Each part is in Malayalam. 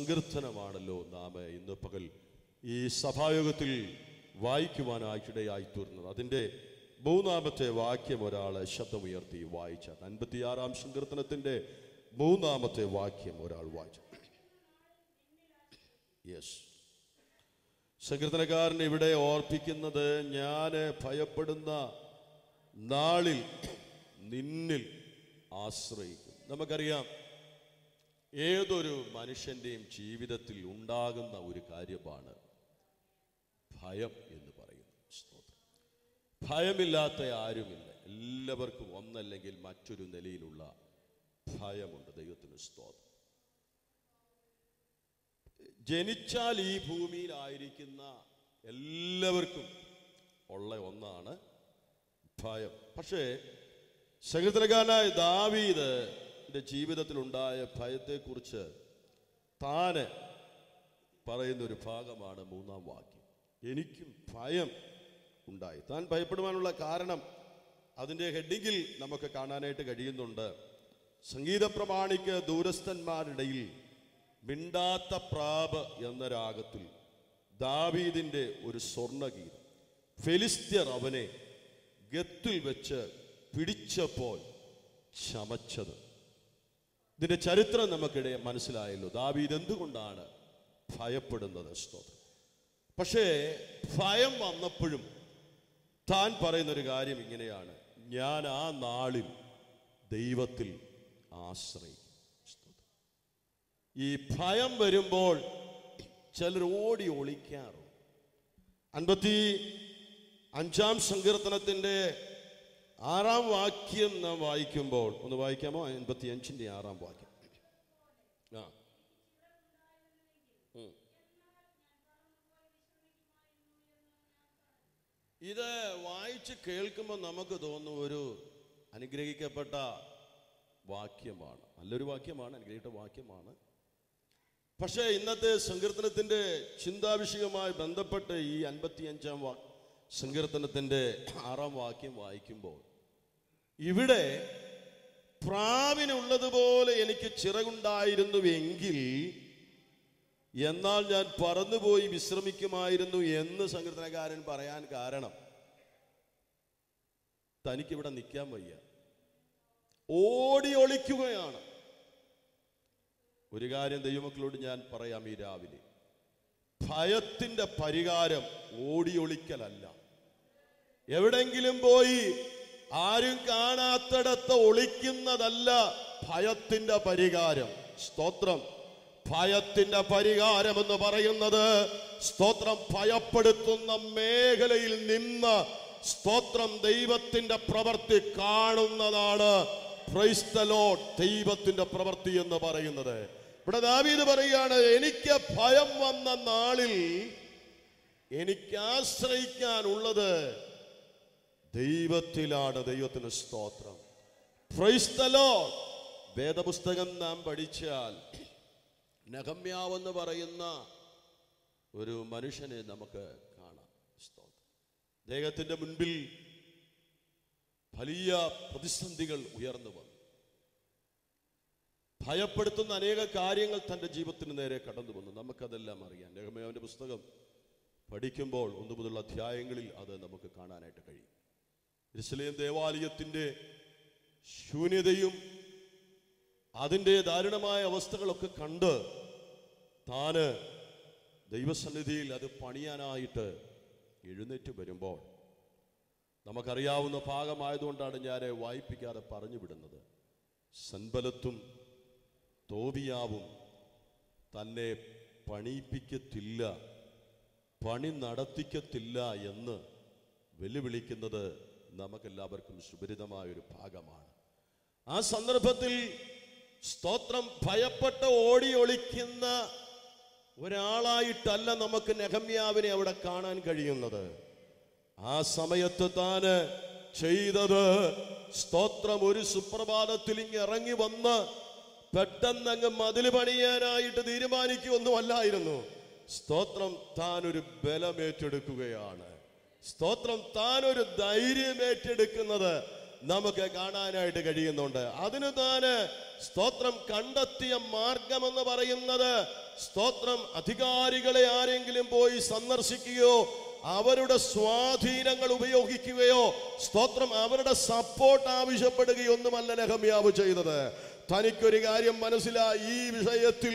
സങ്കീർത്തനമാണല്ലോ നാം ഇന്ന് പകൽ ഈ സഭായോഗത്തിൽ വായിക്കുവാനായിട്ടിടയായി തീർന്നത് അതിൻ്റെ മൂന്നാമത്തെ വാക്യം ഒരാൾ ശബ്ദമുയർത്തി വായിച്ച അൻപത്തിയാറാം സങ്കീർത്തനത്തിൻ്റെ മൂന്നാമത്തെ വാക്യം ഒരാൾ വായിച്ചു യെസ് സങ്കീർത്തനക്കാരൻ ഇവിടെ ഓർപ്പിക്കുന്നത് ഞാൻ ഭയപ്പെടുന്ന നാളിൽ നിന്നിൽ ആശ്രയിക്കും നമുക്കറിയാം ഏതൊരു മനുഷ്യൻ്റെയും ജീവിതത്തിൽ ഉണ്ടാകുന്ന ഒരു കാര്യമാണ് ഭയം എന്ന് പറയുന്നത് സ്തോത്രം ഭയമില്ലാത്ത ആരുമില്ല എല്ലാവർക്കും ഒന്നല്ലെങ്കിൽ മറ്റൊരു നിലയിലുള്ള ഭയമുണ്ട് ദൈവത്തിന് സ്തോത്രം ജനിച്ചാൽ ഈ ഭൂമിയിലായിരിക്കുന്ന എല്ലാവർക്കും ഉള്ള ഒന്നാണ് ഭയം പക്ഷേ സഹൃദരകാരനായ ദാവീദ് ജീവിതത്തിലുണ്ടായ ഭയത്തെക്കുറിച്ച് താന് പറയുന്ന ഒരു ഭാഗമാണ് മൂന്നാം വാക്യം എനിക്കും ഭയം ഉണ്ടായി താൻ ഭയപ്പെടുവാനുള്ള കാരണം അതിൻ്റെ ഹെഡിങ്ങിൽ നമുക്ക് കാണാനായിട്ട് കഴിയുന്നുണ്ട് സംഗീത പ്രമാണിക്ക് ദൂരസ്ഥന്മാരിടയിൽ മിണ്ടാത്ത പ്രാപ് എന്ന രാഗത്തിൽ ദാവീദിൻ്റെ ഒരു സ്വർണ്ണഗീതം ഫെലിസ്ത്യർ അവനെ ഗത്തിൽ വെച്ച് പിടിച്ചപ്പോൾ ചമച്ചത് ഇതിന്റെ ചരിത്രം നമുക്കിടെ മനസ്സിലായല്ലോ ദാവീദ് എന്തുകൊണ്ടാണ് ഭയപ്പെടുന്നത് സ്തോത്രം പക്ഷേ ഭയം വന്നപ്പോഴും താൻ പറയുന്ന ഒരു കാര്യം ഇങ്ങനെയാണ് ഞാൻ ആ നാളിൽ ദൈവത്തിൽ ആശ്രയിക്കും സ്തോത്രം. ഈ ഭയം വരുമ്പോൾ ചിലർ ഓടി ഒളിക്കാറുണ്ട് അൻപത്തി അഞ്ചാം സങ്കീർത്തനത്തിന്റെ ആറാം വാക്യം നാം വായിക്കുമ്പോൾ ഒന്ന് വായിക്കാമോ അൻപത്തി അഞ്ചിന്റെ ആറാം വാക്യം ആ ഉം. ഇത് വായിച്ച് കേൾക്കുമ്പോൾ നമുക്ക് തോന്നും ഒരു അനുഗ്രഹിക്കപ്പെട്ട വാക്യമാണ് നല്ലൊരു വാക്യമാണ് അനുഗ്രഹിക്കപ്പെട്ട വാക്യമാണ് പക്ഷേ ഇന്നത്തെ സങ്കീർത്തനത്തിന്റെ ചിന്താവിഷയവുമായി ബന്ധപ്പെട്ട് ഈ അൻപത്തിയഞ്ചാം വാ സങ്കീർത്തനത്തിന്റെ ആറാം വാക്യം വായിക്കുമ്പോൾ ഇവിടെ പ്രാവിനുള്ളതുപോലെ എനിക്ക് ചിറകുണ്ടായിരുന്നുവെങ്കിൽ എന്നാൽ ഞാൻ പറന്നുപോയി വിശ്രമിക്കുമായിരുന്നു എന്ന് സങ്കീർത്തനക്കാരൻ പറയാൻ കാരണം തനിക്കിവിടെ നിൽക്കാൻ വയ്യ ഓടി ഒളിക്കുകയാണ് ഒരു കാര്യം ദൈവമക്കളോട് ഞാൻ പറയാം ഈ രാവിലെ ഭയത്തിന്റെ പരിഹാരം ഓടി ഒളിക്കലല്ല എവിടെങ്കിലും പോയി ആരും കാണാത്തിടത്ത് ഒളിക്കുന്നതല്ല ഭയത്തിന്റെ പരിഹാരം സ്തോത്രം ഭയത്തിന്റെ പരിഹാരം എന്ന് പറയുന്നത് സ്തോത്രം ഭയപ്പെടുത്തുന്ന മേഖലയിൽ നിന്ന് സ്തോത്രം ദൈവത്തിന്റെ പ്രവൃത്തി കാണുന്നതാണ് Praise the Lord. ദൈവത്തിന്റെ പ്രവൃത്തി എന്ന് പറയുന്നത് ഇവിടെ ദാവീദ് പറയുകയാണ് എനിക്ക് ഭയം വന്ന നാളിൽ എനിക്ക് ആശ്രയിക്കാനുള്ളത് ദൈവത്തിലാണ് ദൈവത്തിന് സ്തോത്രം Praise the Lord. വേദപുസ്തകം നാം പഠിച്ചാൽ നഗമ്യാവെന്ന് പറയുന്ന ഒരു മനുഷ്യനെ നമുക്ക് കാണാം സ്തോത്രം അദ്ദേഹത്തിന്റെ മുൻപിൽ വലിയ പ്രതിസന്ധികൾ ഉയർന്നു വന്നു ഭയപ്പെടുത്തുന്ന അനേക കാര്യങ്ങൾ തൻ്റെ ജീവിതത്തിന് നേരെ കടന്നു വന്നു നമുക്കതെല്ലാം അറിയാം നെഹമ്യാവിൻ്റെ പുസ്തകം പഠിക്കുമ്പോൾ ഒന്നു മുതലുള്ള അധ്യായങ്ങളിൽ അത് നമുക്ക് കാണാനായിട്ട് കഴിയും ഇസ്ലേം ദേവാലയത്തിൻ്റെ ശൂന്യതയും അതിൻ്റെ ദാരുണമായ അവസ്ഥകളൊക്കെ കണ്ട് താന് ദൈവസന്നിധിയിൽ അത് പണിയാനായിട്ട് എഴുന്നേറ്റ് വരുമ്പോൾ നമുക്കറിയാവുന്ന ഭാഗമായതുകൊണ്ടാണ് ഞാൻ വായിപ്പിക്കാതെ പറഞ്ഞു വിടുന്നത് സൻബലത്തും തോബിയാവും തന്നെ പണിയിപ്പിക്കത്തില്ല പണി നടത്തിക്കത്തില്ല എന്ന് വെല്ലുവിളിക്കുന്നത് നമുക്കെല്ലാവർക്കും സുപരിതമായ ഒരു ഭാഗമാണ് ആ സന്ദർഭത്തിൽ സ്തോത്രം ഭയപ്പെട്ട് ഓടി ഒളിക്കുന്ന ഒരാളായിട്ടല്ല നമുക്ക് നെഹമ്യാവിനെ അവിടെ കാണാൻ കഴിയുന്നത് ആ സമയത്ത് താന് ചെയ്തത് സ്തോത്രം ഒരു സുപ്രഭാതത്തിൽ ഇങ്ങ് ഇറങ്ങി വന്ന് പെട്ടെന്ന് അങ്ങ് മതിൽ പണിയാനായിട്ട് തീരുമാനിക്കുമൊന്നുമല്ലായിരുന്നു സ്തോത്രം താൻ ഒരു ബലമേറ്റെടുക്കുകയാണ് സ്തോത്രം താൻ ഒരു ധൈര്യം ഏറ്റെടുക്കുന്നത് നമുക്ക് കാണാനായിട്ട് കഴിയുന്നുണ്ട് അതിന് താന് സ്തോത്രം കണ്ടെത്തിയ മാർഗമെന്ന് പറയുന്നത് സ്തോത്രം അധികാരികളെ ആരെങ്കിലും പോയി സന്ദർശിക്കുകയോ അവരുടെ സ്വാധീനങ്ങൾ ഉപയോഗിക്കുകയോ സ്തോത്രം അവരുടെ സപ്പോർട്ട് ആവശ്യപ്പെടുകയോ ഒന്നുമല്ല നെഹമ്യാവ് ചെയ്തത് തനിക്കൊരു കാര്യം മനസ്സിലായി ഈ വിഷയത്തിൽ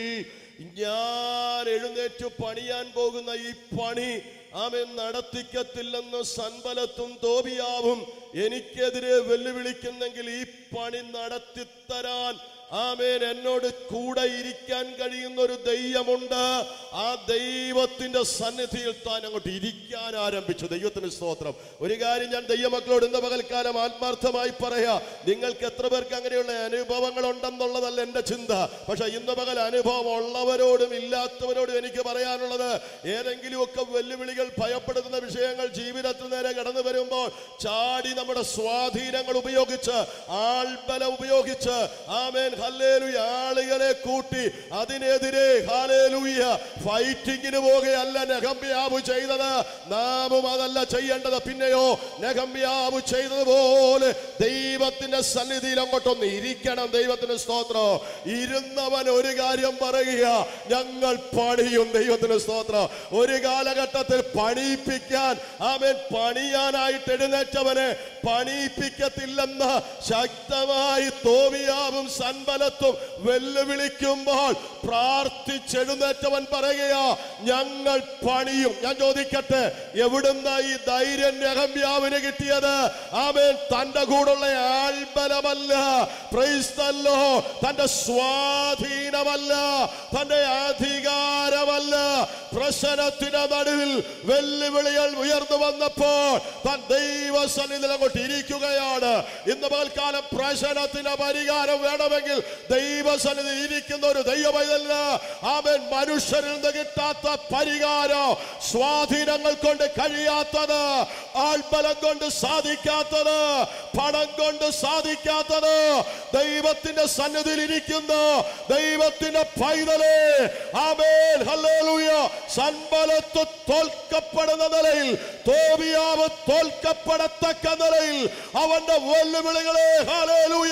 ഞാൻ എഴുന്നേറ്റ് പണിയാൻ പോകുന്ന ഈ പണി അവൻ നടത്തിക്കത്തില്ലെന്ന് സൻബലത്തും തോബിയാവും എനിക്കെതിരെ വെല്ലുവിളിക്കുന്നെങ്കിൽ ഈ പണി നടത്തിത്തരാൻ ആമേൻ എന്നോട് കൂടെ ഇരിക്കാൻ കഴിയുന്ന ഒരു ദൈവമുണ്ട് ആ ദൈവത്തിന്റെ സന്നിധിയിൽ താൻ അങ്ങോട്ട് ഇരിക്കാൻ ആരംഭിച്ചു ദൈവത്തിന് സ്തോത്രം ഒരു കാര്യം ഞാൻ ദൈവമക്കളോട് ഇന്ന് പകൽക്കാലം ആത്മാർത്ഥമായി പറയാ നിങ്ങൾക്ക് എത്ര പേർക്ക് അങ്ങനെയുള്ള അനുഭവങ്ങൾ ഉണ്ടെന്നുള്ളതല്ല എന്റെ ചിന്ത പക്ഷെ ഇന്ന് പകൽ അനുഭവം ഉള്ളവരോടും ഇല്ലാത്തവരോടും എനിക്ക് പറയാനുള്ളത് ഏതെങ്കിലുമൊക്കെ വെല്ലുവിളികൾ ഭയപ്പെടുത്തുന്ന വിഷയങ്ങൾ ജീവിതത്തിൽ നേരെ കടന്നു വരുമ്പോൾ ചാടി നമ്മുടെ സ്വാധീനങ്ങൾ ഉപയോഗിച്ച് ആൾബലം ഉപയോഗിച്ച് ആമേൻ ഹല്ലേലൂയ ആളുകളെ കൂട്ടി അതിനെതിരെ ഹാലേലൂയ ഫൈറ്റിങ്ങിന് പോകുകയല്ല നെഹമ്യാവ് ചെയ്തത് നാമും അതല്ല ചെയ്യേണ്ടത് പിന്നെയോ നെഹമ്യാവ് ചെയ്തതുപോലെ ദൈവത്തിന്റെ സന്നിധിയിൽ അങ്ങോട്ടൊന്ന് ഇരിക്കണം ദൈവത്തിന് സ്തോത്രം ഇരുന്നവൻ ഒരു കാര്യം പറയുക ഞങ്ങൾ പണിയും ദൈവത്തിന് സ്തോത്രം ഒരു കാലഘട്ടത്തിൽ പണിയിപ്പിക്കാൻ അവൻ പണിയാനായിട്ട് എഴുന്നേറ്റവനെ പണിയിപ്പിക്കത്തില്ലെന്ന് ശക്തമായി തോവിയാവും സൻബലത്തും വെല്ലുവിളിക്കുമ്പോൾ പ്രാർത്ഥിച്ചെഴുന്നേറ്റവൻ പറയുകയാ ഞങ്ങൾ പണിയും ഞാൻ ചോദിക്കട്ടെ എവിടുന്ന ഈ ധൈര്യം നെഹമ്യാവിന് കിട്ടിയത് ആമേൻ തന്റെ കൂടുള്ള ആൾബലമല്ല പ്രൈസ്തല്ലോ തന്റെ സ്വാധീനമല്ല തന്റെ അധികാരമല്ല പ്രശ്നത്തിന്റെ നടുവിൽ വെല്ലുവിളികൾ ഉയർന്നു വന്നപ്പോൾ താൻ ദൈവസന്നിധിയിൽ അങ്ങോട്ട് ഇരിക്കുകയാണ് ഇന്ന് പകൽക്കാലം പ്രശ്നത്തിന് പരിഹാരം വേണമെങ്കിൽ ദൈവസന്നിധി ഇരിക്കുന്ന ഒരു ദൈവമൈതല്ല ആമൻ മനുഷ്യരിൽ നിന്ന് കിട്ടാത്ത പരിഹാരം സ്വാധീനങ്ങൾ കൊണ്ട് കഴിയാത്തത് ആൾബലം കൊണ്ട് സാധിക്കാത്തത് പണം കൊണ്ട് സാധിക്കാത്തത് ദൈവത്തിന്റെ സന്നിധിയിൽ ഇരിക്കുന്ന ദൈവത്തിന്റെ പൈതലേ ആമേൻ ഹല്ലേലൂയ സൻബലത്ത് തോൽക്കപ്പെടുന്ന നിലയിൽ തോബിയാവ് തോൽക്കപ്പെടത്തക്ക നിലയിൽ അവന്റെ വെല്ലുവിളികളെ ഹല്ലേലൂയ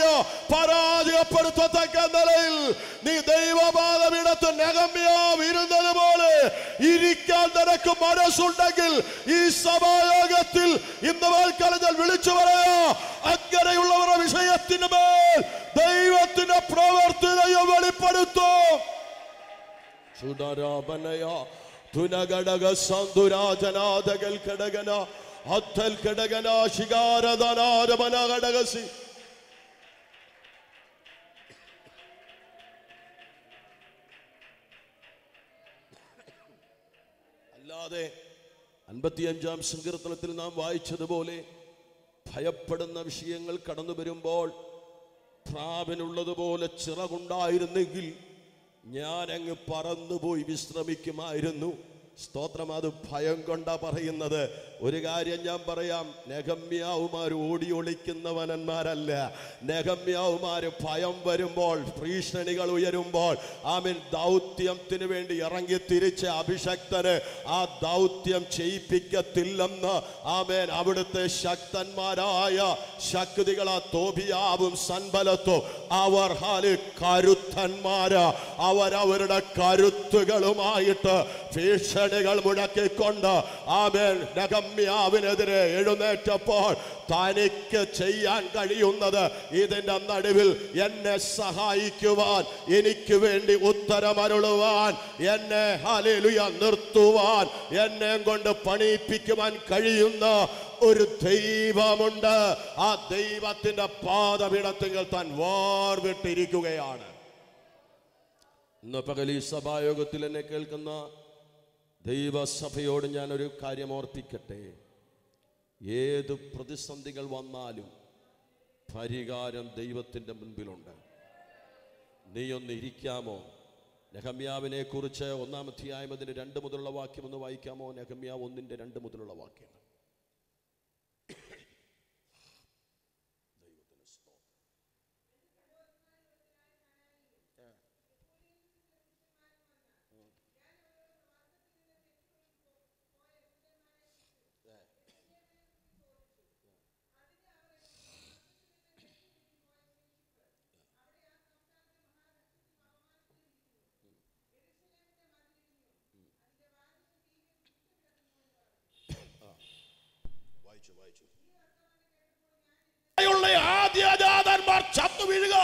പരാജയപ്പെടുത്തത്തക്ക നിലയിൽ നീ ദൈവപാദമിടത്ത് നഗമ്യാവ് ഇരുന്നത് പോലെ ഇരിക്കാൻ നിനക്ക് മനസ്സുണ്ടെങ്കിൽ ഈ സഭായോഗത്തിൽ ഇന്ന് വാൽക്കാലത്തിൽ വിളിച്ചു പറയാ അങ്ങനെയുള്ളവരുടെ വിഷയത്തിന് മേൽ ദൈവത്തിന്റെ പ്രവർത്തി ദൈവം വെളിപ്പെടുത്തും സുഡരാപനയ തുനഘടക സന്തുരാജനാഥകൽ ഘടകന അത്തൽ ഘടകന ശികാരധനാരമന ഘടകസി അല്ലാതെ അൻപത്തിയഞ്ചാം സങ്കീർത്തനത്തിൽ നാം വായിച്ചതുപോലെ ഭയപ്പെടുന്ന വിഷയങ്ങൾ കടന്നു വരുമ്പോൾ പ്രാവിനുള്ളതുപോലെ ചിറകുണ്ടായിരുന്നെങ്കിൽ ഞാൻ അങ്ങ് പറന്നുപോയി വിശ്രമിക്കുമായിരുന്നു സ്തോത്രം അത് ഭയം കൊണ്ടാ പറയുന്നത് ഒരു കാര്യം ഞാൻ പറയാം നെഹമ്യാവുമാർ ഓടി ഒളിക്കുന്നവനന്മാരല്ല നെഹമ്യാവുമാര് ഭയം വരുമ്പോൾ ഭീഷണികൾ ഉയരുമ്പോൾ ആമീൻ ദൗത്യത്തിന് വേണ്ടി ഇറങ്ങി തിരിച്ച അഭിഷക്തന് ആ ദൗത്യം ചെയ്യിപ്പിക്കത്തില്ലെന്ന് ആമേൻ അവിടുത്തെ ശക്തന്മാരായ ശക്തികളാ തോബിയാവും സൻബലത്തും അവർ ഹാല് കരുത്തന്മാര് അവരവരുടെ കരുത്തുകളുമായിട്ട് ഭീഷണികൾ മുഴക്കിക്കൊണ്ട് ആമേൻ നഗമ്യാവിനെതിരെ എഴുന്നേറ്റപ്പോൾ തനിക്ക് ചെയ്യാൻ കഴിയുന്നത് ഇതിന്റെ നടുവിൽ എന്നെ സഹായിക്കുവാൻ എനിക്ക് വേണ്ടി ഉത്തരമരുളുവാൻ എന്നെ ഹലിലുയ നിർത്തുവാൻ എന്നെ കൊണ്ട് പണിയിപ്പിക്കുവാൻ കഴിയുന്ന ഒരു ദൈവമുണ്ട് ആ ദൈവത്തിന്റെ പാദപീഠത്തിൽ താൻ വാർവിട്ടിരിക്കുകയാണ് ഇന്ന് പകൽ ഈ സഭായോഗത്തിൽ എന്നെ കേൾക്കുന്ന ദൈവസഭയോട് ഞാൻ ഒരു കാര്യം ഓർപ്പിക്കട്ടെ ഏത് പ്രതിസന്ധികൾ വന്നാലും പരിഹാരം ദൈവത്തിൻ്റെ മുൻപിലുണ്ട് നീ ഒന്ന് ഇരിക്കാമോ നെഹമ്യാവിനെ കുറിച്ച് ഒന്നാം അധ്യായം അതിന് രണ്ട് മുതലുള്ള വാക്യം ഒന്ന് വായിക്കാമോ നെഹമ്യാവ് ഒന്നിൻ്റെ രണ്ട് മുതലുള്ള വാക്യം വായിച്ചു വായിച്ചു ഉള്ള ആദ്യജാതന്മാർ ചത്തു വീഴുക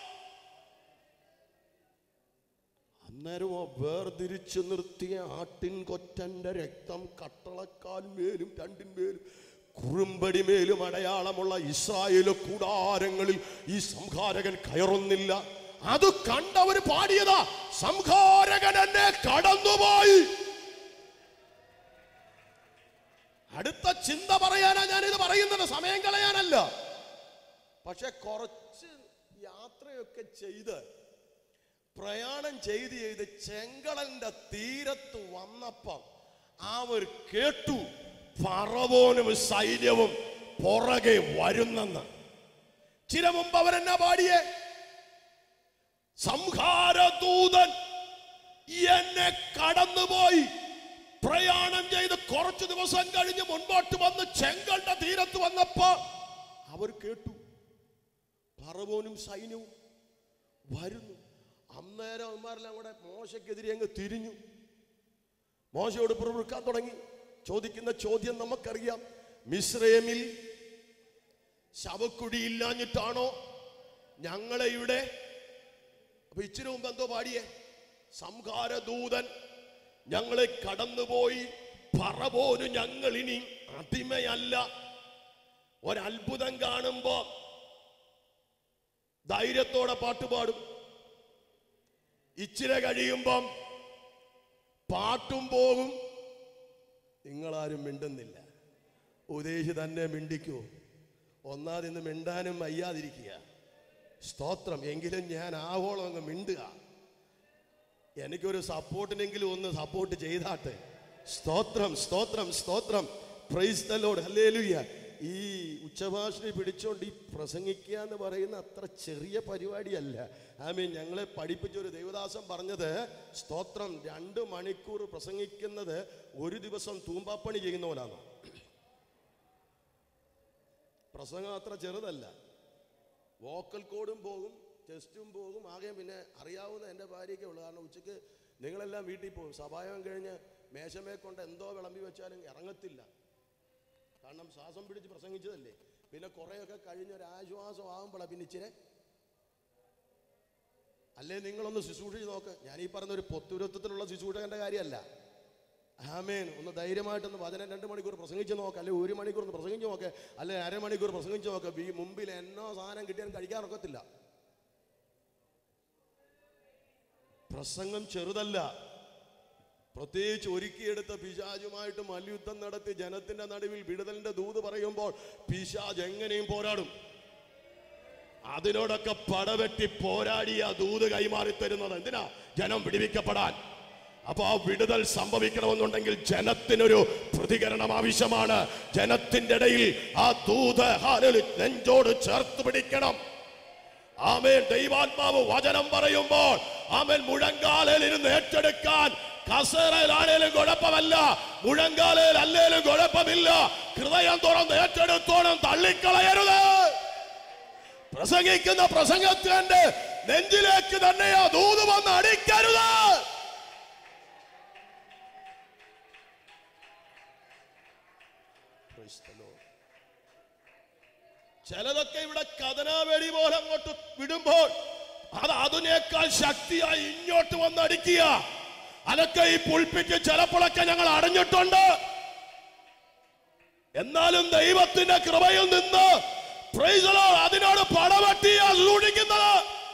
അന്നേരമോ വേർതിരിച്ചു നിർത്തിയ ആട്ടിൻ കൊറ്റന്റെ രക്തം കട്ടളക്കാൽ മേലും രണ്ടിന്മേലും കുറുമ്പടി മേലും അടയാളമുള്ള ഇസ്രായേല് കൂടാരങ്ങളിൽ ഈ സംഹാരകൻ കയറുന്നില്ല അത് കണ്ടവര് പാടിയതാ സംഹാരകൻ എന്നെ കടന്നുപോയി അടുത്ത ചിന്ത പറയാനാ ഞാനിത് പറയുന്നത് സമയം കളയാനല്ല പക്ഷെ കുറച്ച് യാത്രയൊക്കെ ചെയ്ത് പ്രയാണം ചെയ്ത് ചെയ്ത് ചെങ്കടലിന്റെ തീരത്ത് വന്നപ്പം അവർ കേട്ടു പറവോനും സൈന്യവും പുറകെ വരുന്നെന്ന് ചില മുമ്പ് അവരെന്നാ പാടിയേ സംഹാരദൂതൻ എന്നെ കടന്നുപോയി പ്രയാണം ചെയ്ത് കുറച്ചു ദിവസം കഴിഞ്ഞ് മുൻപോട്ട് വന്ന് ചെങ്കണ്ട തീരത്ത് വന്നപ്പോ അവർ കേട്ടു പറവോനും സൈന്യവും വരുന്നു അന്നേരം അവന്മാരെല്ലാം കൂടെ മോശക്കെതിരെ അങ്ങ് തിരിഞ്ഞു മോശയോട് പ്രവർക്കാൻ തുടങ്ങി ചോദിക്കുന്ന ചോദ്യം നമുക്കറിയാം മിശ്രയമിൽ ശവക്കുഴി ഇല്ലാഞ്ഞിട്ടാണോ ഞങ്ങളെ ഇവിടെ അപ്പൊ ഇച്ചിരി മുമ്പ് എന്തോ പാടിയേ സംഹാരദൂതൻ ഞങ്ങളെ കടന്നുപോയി പറപോലും ഞങ്ങൾ ഇനി അടിമയല്ല ഒരത്ഭുതം കാണുമ്പോ ധൈര്യത്തോടെ പാട്ടുപാടും ഇച്ചിരി കഴിയുമ്പം പാട്ടും പോകും നിങ്ങളാരും മിണ്ടുന്നില്ല ഉദ്ദേശി തന്നെ മിണ്ടിക്കൂ ഒന്നാതിന്ന് മിണ്ടാനും വയ്യാതിരിക്കുക സ്തോത്രം എങ്കിലും ഞാൻ ആവോളം അങ്ങ് മിണ്ടുക എനിക്കൊരു സപ്പോർട്ടിനെങ്കിലും ഒന്ന് സപ്പോർട്ട് ചെയ്താട്ടെ സ്തോത്രം സ്തോത്രം സ്തോത്രം പ്രൈസ് ദ ലോർഡ് ഹല്ലേലൂയ ഈ ഉച്ചഭാഷണി പിടിച്ചോണ്ട് ഈ പ്രസംഗിക്കുക എന്ന് പറയുന്ന അത്ര ചെറിയ പരിപാടിയല്ല ഐ മീൻ ഞങ്ങളെ പഠിപ്പിച്ച ഒരു ദേവദാസൻ പറഞ്ഞത് സ്തോത്രം രണ്ട് മണിക്കൂർ പ്രസംഗിക്കുന്നത് ഒരു ദിവസം തൂമ്പാപ്പണി ചെയ്യുന്ന പോലാണ് പ്രസംഗം അത്ര ചെറുതല്ല വോക്കൽ കോഡും പോകും ടെസ്റ്റും പോകും ആകെ പിന്നെ അറിയാവുന്ന എൻ്റെ ഭാര്യയ്ക്കേ ഉള്ളൂ കാരണം ഉച്ചയ്ക്ക് നിങ്ങളെല്ലാം വീട്ടിൽ പോകും സഭായം കഴിഞ്ഞ് മേശമേ കൊണ്ട് എന്തോ വിളമ്പി വെച്ചാലും ഇറങ്ങത്തില്ല കാരണം ശ്വാസം പിടിച്ച് പ്രസംഗിച്ചതല്ലേ പിന്നെ കുറേയൊക്കെ കഴിഞ്ഞ് ഒരു ആശ്വാസം ആകുമ്പോഴാണ് പിന്നെ ഇച്ചിരി അല്ലേ നിങ്ങളൊന്ന് ശുശ്രൂഷിച്ച് നോക്ക് ഞാൻ ഈ പറഞ്ഞ ഒരു പൊത്തുരുത്തത്തിലുള്ള ശുശ്രൂഷകന്റെ കാര്യമല്ല ആമേൻ ഒന്ന് ധൈര്യമായിട്ടൊന്ന് വചനം രണ്ട് മണിക്കൂർ പ്രസംഗിച്ച് നോക്ക് അല്ലെ ഒരു മണിക്കൂർ ഒന്ന് പ്രസംഗിച്ച് നോക്ക് അല്ലെ അരമണിക്കൂർ പ്രസംഗിച്ച് നോക്ക് ഈ മുമ്പിൽ എന്നോ സാധനം കിട്ടിയാലും കഴിക്കാറൊക്കത്തില്ല പ്രസംഗം ചെറുതല്ല പ്രത്യേകിച്ച് ഒരുക്കിയെടുത്ത പിശാചുമായിട്ട് മല്യുദ്ധം നടത്തി ജനത്തിന്റെ നടുവിൽ വിടുതലിന്റെ ദൂത് പറയുമ്പോൾ പിശാജ് എങ്ങനെയും പോരാടും അതിനോടൊക്കെ പടവെട്ടി പോരാടിയ ദൂത് കൈമാറി തരുന്നത് എന്തിനാ ജനം വിടുവിക്കപ്പെടാൻ അപ്പൊ ആ വിടുതൽ സംഭവിക്കണമെന്നുണ്ടെങ്കിൽ ജനത്തിനൊരു പ്രതികരണം ആവശ്യമാണ് ജനത്തിന്റെ ഇടയിൽ ആ ദൂത് ഹാലലി നെഞ്ചോട് ചേർത്ത് പിടിക്കണം ആമേൻ ദൈവാത്മാവ് വചനം പറയുമ്പോൾ ആമേൻ മുഴങ്കാലയിൽ ഇരുന്ന് ഏറ്റെടുക്കാൻ കസേരയിലാണേലും കുഴപ്പമല്ല മുഴങ്കാലയിൽ അല്ലേലും കുഴപ്പമില്ല ഹൃദയം തുറന്ന് ഏറ്റെടുത്തോണം തള്ളിക്കളയരുത് പ്രസംഗിക്കുന്ന പ്രസംഗത്തിന്റെ നെഞ്ചിലേക്ക് തന്നെയാ ദൂത് വന്ന് അടിക്കരുത് Praise the Lord. ചിലതൊക്കെ ഇവിടെ കഥനാവേടി പോലെ അങ്ങോട്ട് വിടുമ്പോൾ അത് അതിനേക്കാൾ ശക്തിയായി ഇങ്ങോട്ട് വന്ന് അടിക്കുക അതൊക്കെ ഈ പുൽപ്പിറ്റ് ചിലപ്പോഴൊക്കെ ഞങ്ങൾ അടഞ്ഞിട്ടുണ്ട് എന്നാലും ദൈവത്തിന്റെ കൃപയിൽ നിന്ന് praise the Lord, അതിനോട് പടവട്ടിയാ സൂക്ഷിക്കുന്നത്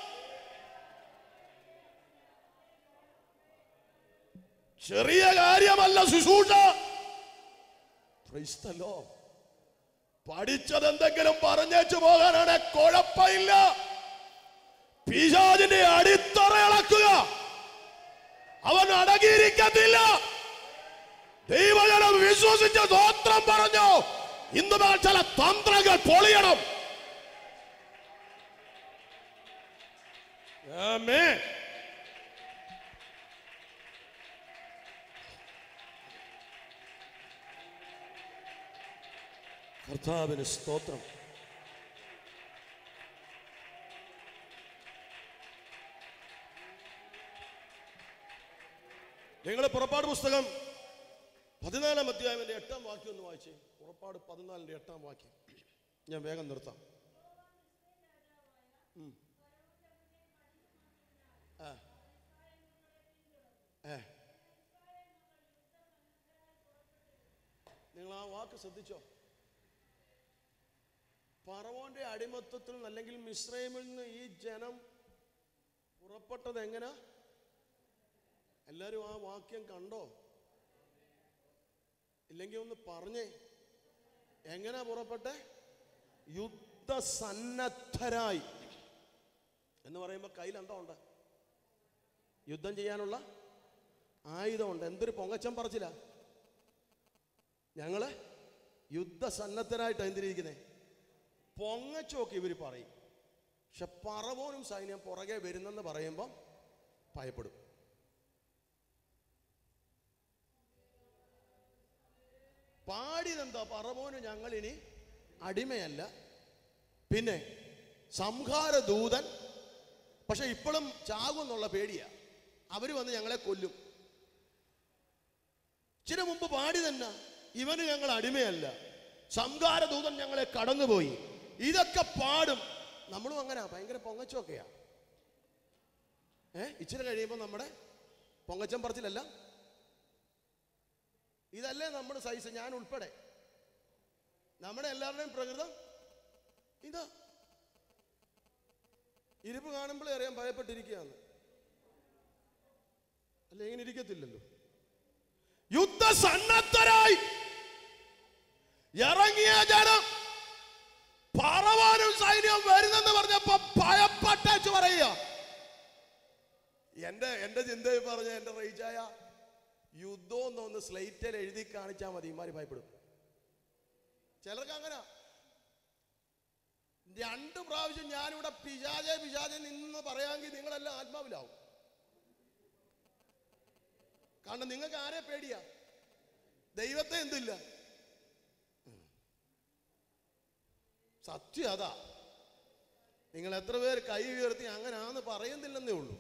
ചെറിയ കാര്യമല്ല ശുശ്രൂഷ Praise the Lord. പഠിച്ചത് എന്തെങ്കിലും പറഞ്ഞേച്ചു പോകാനാണ് കുഴപ്പമില്ല പിശാചിന്റെ അടിത്തറ ഇളക്കുക അവൻ അടങ്ങിയിരിക്കത്തില്ല ദൈവജനം വിശ്വസിച്ച സ്വോത്രം പറഞ്ഞു ഇന്ന് മുതൽ ചില തന്ത്രങ്ങൾ പൊളിയണം ആമേൻ. കർത്താവിന് സ്തോത്രം നിങ്ങൾ പുറപ്പാട് പുസ്തകം പതിനാലാം അധ്യായത്തിന്റെ എട്ടാം വാക്യം ഒന്ന് വായിച്ചേ പുറപ്പാട് പതിനാലിന്റെ എട്ടാം വാക്യം ഞാൻ വേഗം നിർത്താം ഉം. ആ. ഏ. നിങ്ങൾ ആ വാക്ക് ശ്രദ്ധിച്ചോ പറവോന്റെ അടിമത്തത്തിൽ നിന്ന് അല്ലെങ്കിൽ മിശ്രൈമിൽ നിന്ന് ഈ ജനം പുറപ്പെട്ടത് എങ്ങനെ എല്ലാരും ആ വാക്യം കണ്ടോ ഇല്ലെങ്കിൽ ഒന്ന് പറഞ്ഞേ എങ്ങനെ പുറപ്പെട്ടെ യുദ്ധസന്നദ്ധരായി എന്ന് പറയുമ്പോൾ കയ്യിൽ എന്താ ഉണ്ട് യുദ്ധം ചെയ്യാനുള്ള ആയുധമുണ്ട് എന്തൊരു പൊങ്ങച്ചം പറച്ചില്ല ഞങ്ങള് യുദ്ധസന്നദ്ധരായിട്ട് എന്തിരിക്കുന്നത് പൊങ്ങച്ചൊക്കെ ഇവർ പറയും പക്ഷെ പറവോനും സൈന്യം പുറകെ വരുന്നെന്ന് പറയുമ്പം ഭയപ്പെടും പാടിയതെന്താ പറവോന് ഞങ്ങൾ ഇനി അടിമയല്ല പിന്നെ സംഹാര ദൂതൻ പക്ഷെ ഇപ്പോഴും ചാകുമെന്നുള്ള പേടിയാ അവര് വന്ന് ഞങ്ങളെ കൊല്ലും ചില മുമ്പ് പാടി തന്നെ ഇവന് ഞങ്ങൾ അടിമയല്ല സംഹാര ദൂതൻ ഞങ്ങളെ കടന്നുപോയി ഇതൊക്കെ പാടും നമ്മളും അങ്ങനെ ഭയങ്കര പൊങ്ങച്ചൊക്കെയാ ഏ ഇച്ചിരി കഴിയുമ്പോൾ നമ്മുടെ പൊങ്ങച്ചം പറച്ചിലല്ല ഇതല്ലേ നമ്മുടെ സൈസ് ഞാൻ ഉൾപ്പെടെ നമ്മുടെ എല്ലാവരുടെയും പ്രകൃതം ഇതാ ഇരിപ്പ് കാണുമ്പോഴേ അറിയാൻ ഭയപ്പെട്ടിരിക്കുകയാണ് അല്ല ഇങ്ങനെ ഇരിക്കത്തില്ലല്ലോ യുദ്ധസന്നദ്ധരായി ഇറങ്ങിയ ജനം പറവാനും സൈന്യം വരുന്നെന്ന് പറഞ്ഞപ്പോ ഭയപ്പെട്ടു പറയുക എന്റെ എന്റെ ചിന്തയിൽ പറഞ്ഞ എന്റെ റീച്ചായ യുദ്ധം എന്നൊന്ന് സ്ലേറ്റിൽ എഴുതി കാണിച്ചാൽ മതി ഇമാര് ഭയപ്പെടും ചിലർക്ക് അങ്ങനെ രണ്ട് പ്രാവശ്യം ഞാനിവിടെ പിശാചെ പിശാചെ നിന്ന് പറയാമെങ്കിൽ നിങ്ങളെല്ലാം ആത്മാവിലാവും കാരണം നിങ്ങൾക്ക് ആരെ പേടിയാ ദൈവത്തെ എന്തില്ല സത്യം അതാ നിങ്ങൾ എത്ര പേര് കൈ ഉയർത്തി അങ്ങനെ ആന്ന് പറയുന്നില്ലെന്നേ ഉള്ളൂ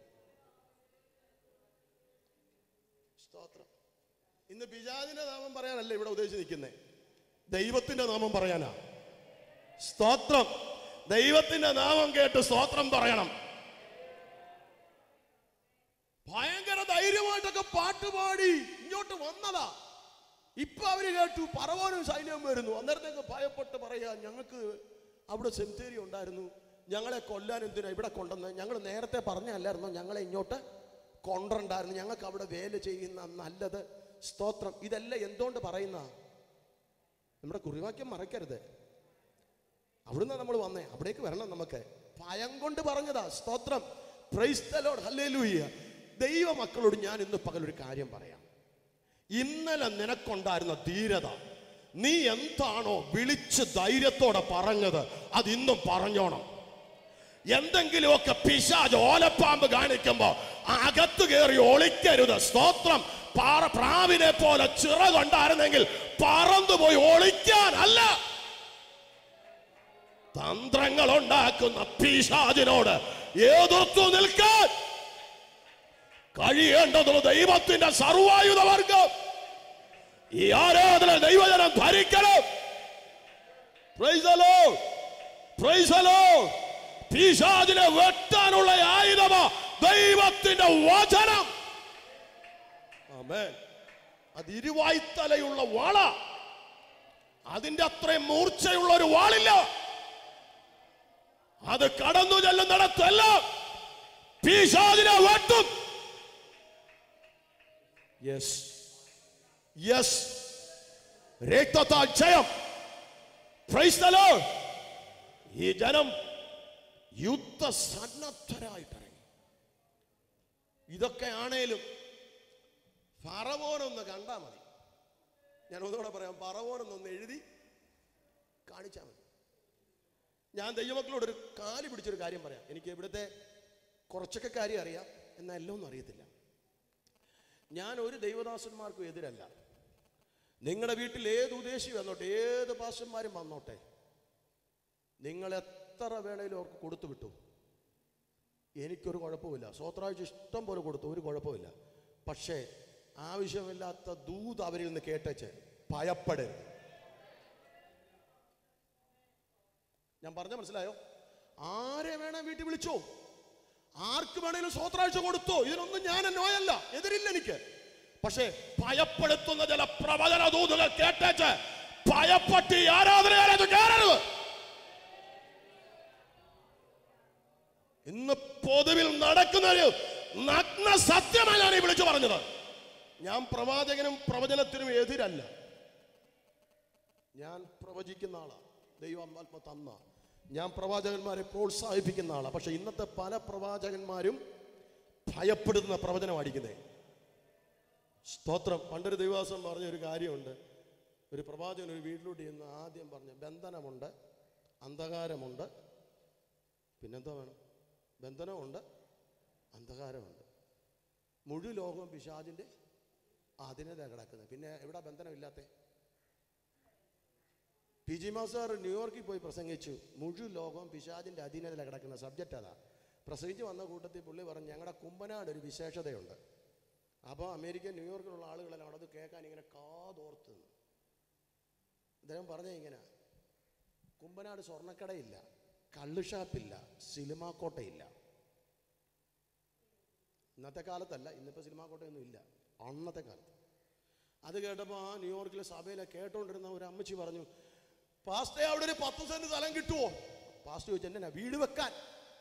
സ്തോത്രം ഇന്ന് പിജാദിന്റെ നാമം പറയാനല്ല ഇവിടെ ഉദ്ദേശിച്ച് നിൽക്കുന്നത് ദൈവത്തിന്റെ നാമം പറയാനാ സ്തോത്രം ദൈവത്തിന്റെ നാമം കേട്ട് സ്തോത്രം പറയണം ഭയങ്കര ധൈര്യമായിട്ടൊക്കെ പാട്ട് പാടി ഇങ്ങോട്ട് വന്നതാ ഇപ്പൊ അവര് കേട്ടു പറവാനും സൈന്യം വരുന്നു അന്നേരത്തേക്ക് ഭയപ്പെട്ട് പറയാ ഞങ്ങൾക്ക് അവിടെ സെമിത്തേരി ഉണ്ടായിരുന്നു ഞങ്ങളെ കൊല്ലാൻ എന്തിനാ ഇവിടെ കൊണ്ടുവന്ന് ഞങ്ങൾ നേരത്തെ പറഞ്ഞല്ലായിരുന്നോ ഞങ്ങളെ ഇങ്ങോട്ട് കൊണ്ടുണ്ടായിരുന്നു ഞങ്ങൾക്ക് അവിടെ വേല ചെയ്യുന്ന നല്ലത് സ്തോത്രം ഇതെല്ലാം എന്തുകൊണ്ട് പറയുന്ന നമ്മുടെ കുറിവാക്യം മറക്കരുത് അവിടുന്ന് നമ്മൾ വന്നേ അവിടേക്ക് വരണം നമുക്ക് ഭയം കൊണ്ട് പറഞ്ഞതാ സ്തോത്രം പ്രൈസ്തലോട് ഹല്ലേലൂയ്യ ദൈവ മക്കളോട് ഞാൻ ഇന്ന് പകലൊരു കാര്യം പറയാം ഇന്നലെ നിനക്കുണ്ടായിരുന്ന ധീരത നീ എന്താണോ വിളിച്ച് ധൈര്യത്തോടെ പറഞ്ഞത് അത് ഇന്നും പറഞ്ഞോണം എന്തെങ്കിലുമൊക്കെ പിശാജ് ഓലപ്പാമ്പ് കാണിക്കുമ്പോ അകത്ത് കയറി ഒളിക്കരുത് സ്തോത്രം പാറ പ്രാവിനെ പോലെ ചിറകൊണ്ടായിരുന്നെങ്കിൽ പറന്നുപോയി ഒളിക്കാൻ അല്ല തന്ത്രങ്ങൾ ഉണ്ടാക്കുന്ന പിശാജിനോട് എതിർത്തു നിൽക്കാൻ കഴിയേണ്ടതുള്ള ദൈവത്തിന്റെ സർവായുധവർഗം ഈ ആരാധന ദൈവജനം ധരിക്കണം Praise the Lord. Praise the Lord. പിശാചിനെ വെട്ടാനുള്ള ആയുധമാ ദൈവത്തിന്റെ വചനം ആമേൻ അത് ഇരുവായ്ത്തലയുള്ള വാള അതിന്റെ അത്രയും മൂർച്ചയുള്ള ഒരു വാളില്ല അത് കടന്നു ചെല്ലുന്നിടത്തെല്ലാം പിശാചിനെ വെട്ടും യെസ് യെസ് രക്തത്താൽ ജയം Praise the Lord. ഈ ജനം യുദ്ധസന്നദ്ധരായിട്ടിറങ്ങി ഇതൊക്കെ ആണേലും ഫറവോനൊന്ന് കണ്ടാൽ മതി ഞാൻ ഒന്നുകൂടെ പറയാം ഫറവോനൊന്നൊന്ന് എഴുതി കാണിച്ചാൽ മതി ഞാൻ ദൈവമക്കളോട് ഒരു കാല് പിടിച്ചൊരു കാര്യം പറയാം എനിക്ക് ഇവിടുത്തെ കുറച്ചൊക്കെ കാര്യം അറിയാം എന്നാൽ എല്ലാം ഒന്നും അറിയത്തില്ല ഞാൻ ഒരു ദൈവദാസന്മാർക്കും എതിരല്ല നിങ്ങളുടെ വീട്ടിൽ ഏത് ഉദ്ദേശി വന്നോട്ടെ ഏത് പാസ്റ്റന്മാരും വന്നോട്ടെ നിങ്ങൾ എത്ര വേണേലും അവർക്ക് കൊടുത്തു വിട്ടു എനിക്കൊരു കുഴപ്പമില്ല സ്വത്രാഴ്ച ഇഷ്ടം പോലെ കൊടുത്തു ഒരു കുഴപ്പമില്ല പക്ഷേ ആവശ്യമില്ലാത്ത ദൂത് അവരിൽ നിന്ന് കേട്ടച്ച് ഭയപ്പെടരുത് ഞാൻ പറഞ്ഞ മനസ്സിലായോ ആരെ വേണേ വീട്ടിൽ വിളിച്ചോ ആർക്ക് വേണേലും സ്വത്രാഴ്ച കൊടുത്തോ ഇതിനൊന്നും ഞാൻ നോയല്ല എതിരില്ല എനിക്ക് പക്ഷേ ഭയപ്പെടുത്തുന്ന ചില പ്രവചന ദൂതുകൾ കേട്ടേച്ച് ഭയപ്പെട്ട് ഈ ആരാധനയാലത് കയറരുത് ഇന്ന് പൊതുവിൽ നടക്കുന്ന ഒരു നഗ്ന സത്യമാണ് ഞാൻ ഈ വിളിച്ചു പറഞ്ഞത് ഞാൻ പ്രവാചകനും പ്രവചനത്തിനും എതിരല്ല ഞാൻ പ്രവചിക്കുന്ന ആളാ ദൈവം ആത്മ തന്ന ഞാൻ പ്രവാചകന്മാരെ പ്രോത്സാഹിപ്പിക്കുന്ന ആളാ പക്ഷെ ഇന്നത്തെ പല പ്രവാചകന്മാരും ഭയപ്പെടുന്ന പ്രവചനം അടിക്കുന്നേ സ്തോത്രം പണ്ടൊരു ദൈവാസം പറഞ്ഞ ഒരു കാര്യമുണ്ട് ഒരു പ്രവാചകൻ ഒരു വീട്ടിലോട്ട് ചെന്ന് ആദ്യം പറഞ്ഞ ബന്ധനമുണ്ട് അന്ധകാരമുണ്ട് പിന്നെന്താ വേണം ബന്ധനമുണ്ട് അന്ധകാരമുണ്ട് മുഴു ലോകവും പിശാചിൻ്റെ അതിനെതാ കിടക്കുന്നത് പിന്നെ എവിടെ ബന്ധനമില്ലാത്തേ പി ജി മാസാർ ന്യൂയോർക്കിൽ പോയി പ്രസംഗിച്ചു മുഴു ലോകം പിശാചിൻ്റെ അധീനതയിലാണ് കിടക്കുന്ന സബ്ജക്റ്റ് അതാ പ്രസംഗിച്ച് വന്ന കൂട്ടത്തിൽ പുള്ളി പറഞ്ഞു ഞങ്ങളുടെ കുമ്പനാട് ഒരു വിശേഷതയുണ്ട് അപ്പോൾ അമേരിക്ക ന്യൂയോർക്കിലുള്ള ആളുകളെല്ലാം അവിടെ അത് കേൾക്കാൻ ഇങ്ങനെ കാതോർത്ത് നിന്നു. അദ്ദേഹം പറഞ്ഞ ഇങ്ങനെ കുമ്പനാട് സ്വർണ്ണക്കടയില്ല കള്ളുഷാപ്പില്ല സിനിമാ കോട്ടയില്ല ഇന്നത്തെ കാലത്തല്ല ഇന്നിപ്പോൾ സിനിമാ കോട്ടയൊന്നും ഇല്ല അന്നത്തെ കാലത്ത് അത് കേട്ടപ്പോൾ ആ ന്യൂയോർക്കിലെ സഭയിലെ കേട്ടോണ്ടിരുന്ന ഒരു അമ്മച്ചി പറഞ്ഞു പാസ്റ്റേ അവിടെ ഒരു പത്ത് സെന്റ് സ്ഥലം കിട്ടുമോ പാസ്റ്റ് ചോദിച്ചു എന്നാ വീട് വെക്കാൻ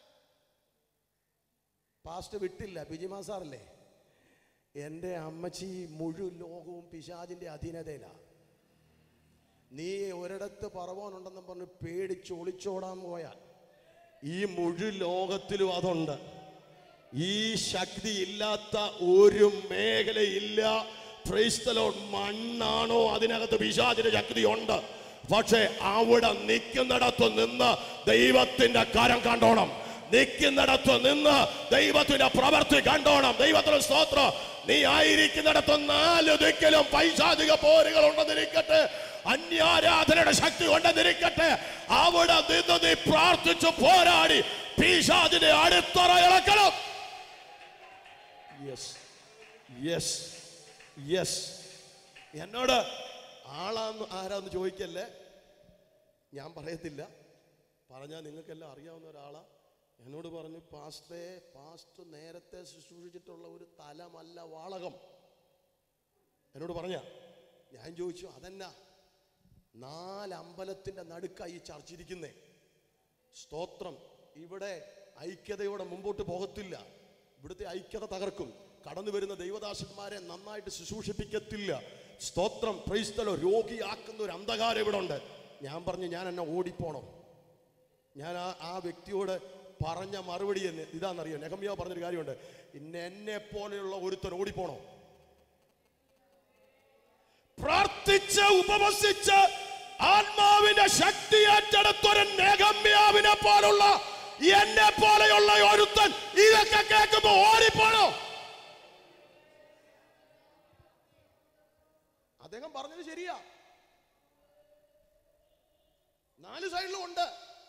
പാസ്റ്റ് വിട്ടില്ല ബിജിമാ സാറല്ലേ എൻ്റെ അമ്മച്ചി മുഴു ലോകവും പിശാചിൻ്റെ അധീനതയിലാണ് നീ ഒരിടത്ത് പറവാനുണ്ടെന്നും പറഞ്ഞ് പേടിച്ച് ഒളിച്ചോടാൻ പോയാൽ ഈ മുഴു ലോകത്തിലും അതുണ്ട് ഈ ശക്തി ഇല്ലാത്ത ഒരു മേഖലയില്ല ക്രൈസ്തലോ മണ്ണാണോ അതിനകത്ത് പിശാചിന്റെ ശക്തി ഉണ്ട് പക്ഷേ അവിടെ നിൽക്കുന്നിടത്ത് നിന്ന് ദൈവത്തിന്റെ കരം കണ്ടോണം നിൽക്കുന്നിടത്ത് നിന്ന് ദൈവത്തിന്റെ പ്രവർത്തി കണ്ടോണം ദൈവത്തിന് സ്തോത്രം നീ ആയിരിക്കുന്നിടത്ത് നാല് ദിക്കിലും പൈശാചിക പോരുകൾ ഉണ്ടെന്നിരിക്കട്ടെ അന്യാരാധനയുടെ ശക്തി ഉണ്ടെന്നിരിക്കട്ടെ അവിടെ നിന്ന് നീ പ്രാർത്ഥിച്ചു പോരാടി പീശാചിന്റെ അടിത്തറ ഇളക്കണം യെസ് യെസ് യെസ് എന്നോട് ആളാന്ന് ആരാന്ന് ചോദിക്കല്ലേ ഞാൻ പറയത്തില്ല പറഞ്ഞാൽ നിങ്ങൾക്കെല്ലാം അറിയാവുന്ന ഒരാളാ എന്നോട് പറഞ്ഞു പാസ്റ്റേ പാസ്റ്റ് നേരത്തെ ശുശ്രൂഷിച്ചിട്ടുള്ള ഒരു തലമല്ല വാളകം എന്നോട് പറഞ്ഞ ഞാൻ ചോദിച്ചു അതെന്നാ നാലമ്പലത്തിന്റെ നടുക്കായി ഈ ചർച്ച ഇരിക്കുന്നേ സ്തോത്രം ഇവിടെ ഐക്യതയോടെ മുമ്പോട്ട് പോകത്തില്ല ഇവിടുത്തെ ഐക്യത തകർക്കും കടന്നു വരുന്ന ദൈവദാസന്മാരെ നന്നായിട്ട് ശുശ്രൂഷിപ്പിക്കത്തില്ല സ്തോത്രം പ്രൈസ്തലോ രോഗിയാക്കുന്ന ഒരു അന്ധകാരം ഇവിടെ ഉണ്ട് ഞാൻ പറഞ്ഞു ഞാൻ എന്നെ ഓടിപ്പോണം ഞാൻ ആ ആ വ്യക്തിയോട് പറഞ്ഞ മറുപടി എന്ന് ഇതാണെന്നറിയോ നെഹമ്യ പറഞ്ഞൊരു കാര്യമുണ്ട് ഇന്ന് എന്നെ പോലെയുള്ള ഒരുത്തൻ ഓടിപ്പോണോ പ്രാർത്ഥിച്ച് ഉപവസിച്ച് ആത്മാവിന്റെ ശക്തി ഏറ്റെടുത്തൊരു നെഗമ്യാവിനെ പോലുള്ള എന്നെ പോലെയുള്ള ഒരുത്തൻ ഇതൊക്കെ കേൾക്കുമ്പോ ഓടിപ്പോണോ അദ്ദേഹം പറഞ്ഞത് ശരിയാ നാല് സൈഡിലും ഉണ്ട്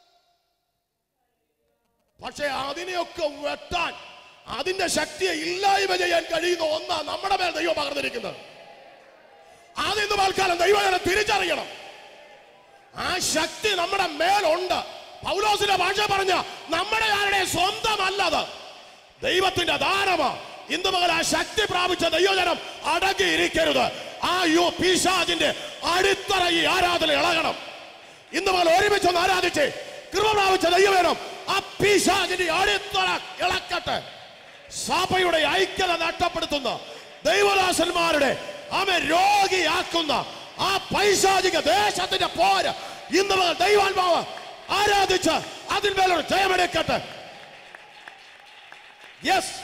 പക്ഷെ അതിനെയൊക്കെ വെട്ടാൻ അതിന്റെ ശക്തിയെ ഇല്ലായ്മ ചെയ്യാൻ കഴിയുന്ന ഒന്നാ നമ്മുടെ മേൽ ദൈവം പകർന്നിരിക്കുന്നത് അതിന്ന് തൽക്കാലം ദൈവജനം തിരിച്ചറിയണം ആ ശക്തി നമ്മുടെ മേലുണ്ട് പൗലോസിന്റെ ഭാഷ പറഞ്ഞ നമ്മുടെ ആരുടെ സ്വന്തമല്ലത് ദൈവത്തിന്റെ ദാനമാ ഇന്ന് പകൽ ആ ശക്തി പ്രാപിച്ച ദൈവജനം അടങ്ങിയിരിക്കരുത് ആ യോ പീശാജിന്റെ അടിത്തറ ഈ ആരാധന ഇളകണം ഇന്ന് പകൽ ഒരുമിച്ച് ഒന്ന് ആരാധിച്ച് കൃപ പ്രാപിച്ച ദൈവജനം ആ പീശാജിന്റെ അടിത്തറ ഇളക്കട്ടെ സഭയുടെ ഐക്യത നഷ്ടപ്പെടുത്തുന്ന ദൈവദാസന്മാരുടെ അവൻ രോഗിയാക്കുന്ന ആ പൈശാചിക ദേശത്തിന്റെ പോര് ഇന്ന് മുതൽ ദൈവാത്മാവ് ആരാധിച്ച് അതിന്മേലൊരു ജയമെടുക്കട്ടെ യെസ്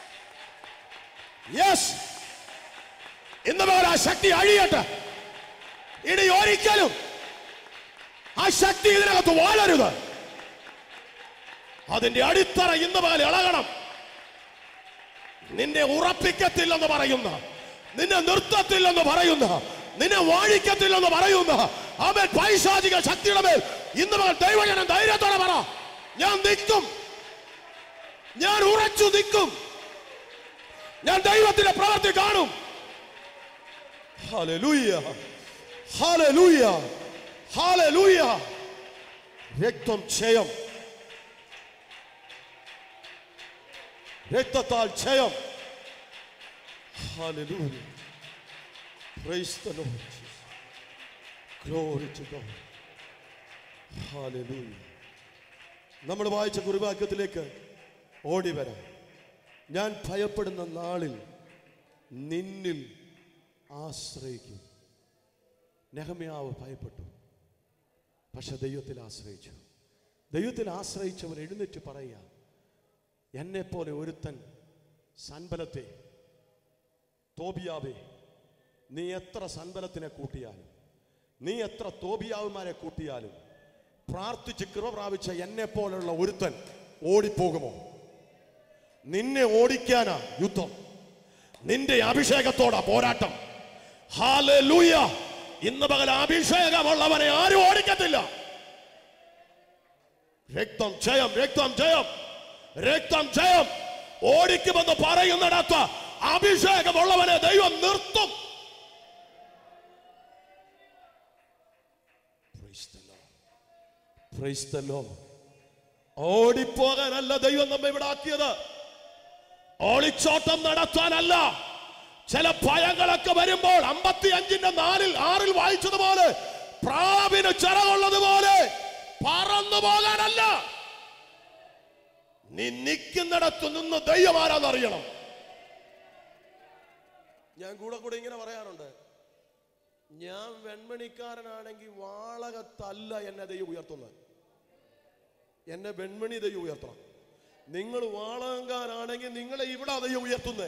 യെസ് ഇന്ന് മുതൽ ആ ശക്തി അഴിയട്ടെ ഇനി ഒരിക്കലും ആ ശക്തി ഇതിനകത്ത് വാഴരുത് അതിന്റെ അടിത്തറ ഇന്ന് പകൽ ഇളകണം നിന്നെ ഉറപ്പിക്കത്തില്ലെന്ന് പറയുന്ന നിന്നെ നിർത്തത്തില്ലെന്ന് പറയുന്ന നിന്നെ വാഴിക്കത്തില്ലെന്ന് പറയുന്ന അവൻ പൈശാചിക ശക്തിയുടെ മേൽ ഇന്ന് മകൾ ദൈവജനം ധൈര്യത്തോടെ പറ ഞാൻ നിൽക്കും ഞാൻ ഉറച്ചു നിൽക്കും ഞാൻ ദൈവത്തിന്റെ പ്രവർത്തി കാണും ഹല്ലേലൂയ ഹല്ലേലൂയ ഹല്ലേലൂയ രക്തം ക്ഷയം രക്തത്താൽ ക്ഷയം hallelujah praise the Lord glory to God hallelujah നമ്മൾ വായിച്ച കുറിവാക്യത്തിലേക്ക് ഓടി വരാം ഞാൻ ഭയപ്പെടുന്ന നാളിൽ നിന്നിൽ ആശ്രയിക്കും നെഹമ്യാവ് ഭയപ്പെട്ടു പക്ഷെ ദൈവത്തിൽ ആശ്രയിച്ചു ദൈവത്തിൽ ആശ്രയിച്ചവർ എഴുന്നേറ്റ് പറയുക എന്നെ പോലെ ഒരുത്തൻ സൻബലത്തെ തോബിയാവേ നീ എത്ര സൻബലത്തിനെ കൂട്ടിയാലും നീ എത്ര തോബിയാവുമാരെ കൂട്ടിയാലും പ്രാർത്ഥിച്ച് കൃപ പ്രാപിച്ച എന്നെ പോലുള്ള ഒരുത്തൻ ഓടിപ്പോകുമോ നിന്നെ ഓടിക്കാനാ യുദ്ധം നിന്റെ അഭിഷേകത്തോടാ പോരാട്ടം ഹാലൂയ ഇന്ന് പകൽ അഭിഷേകമുള്ളവനെ ആരും ഓടിക്കത്തില്ല രക്തം ജയം രക്തം ജയം രക്തം ജയം ഓടിക്കുമെന്ന് പറയുന്നിടത്ത് അഭിഷേകമുള്ളവനെ ദൈവം നിർത്തും Praise the Lord. Praise the Lord. ഓടിപ്പോകാനല്ല ദൈവം നമ്മെ ഇവിടെ ആക്കിയത് ഒളിച്ചോട്ടം നടത്താനല്ല ചില ഭയങ്ങളൊക്കെ വരുമ്പോൾ അമ്പത്തി അഞ്ചിന്റെ നാലിൽ ആറിൽ വായിച്ചതുപോലെ പ്രാവിന് ചിറകുള്ളതുപോലെ പറന്നു പോകാനല്ല നീ നിൽക്കുന്നിടത്ത് നിന്ന് ദൈവം ആരാന്നറിയണം ഞാൻ കൂടെ കൂടെ ഇങ്ങനെ പറയാറുണ്ട് ഞാൻ വെൺമണിക്കാരനാണെങ്കിൽ വാളകത്തല്ല എന്നെ ദൈവം ഉയർത്തുന്നത് എന്നെ വെൺമണി ദൈവം ഉയർത്തണം നിങ്ങൾ വാളകങ്കാരാണെങ്കിൽ നിങ്ങളെ ഇവിടെ ദൈവം ഉയർത്തുന്നേ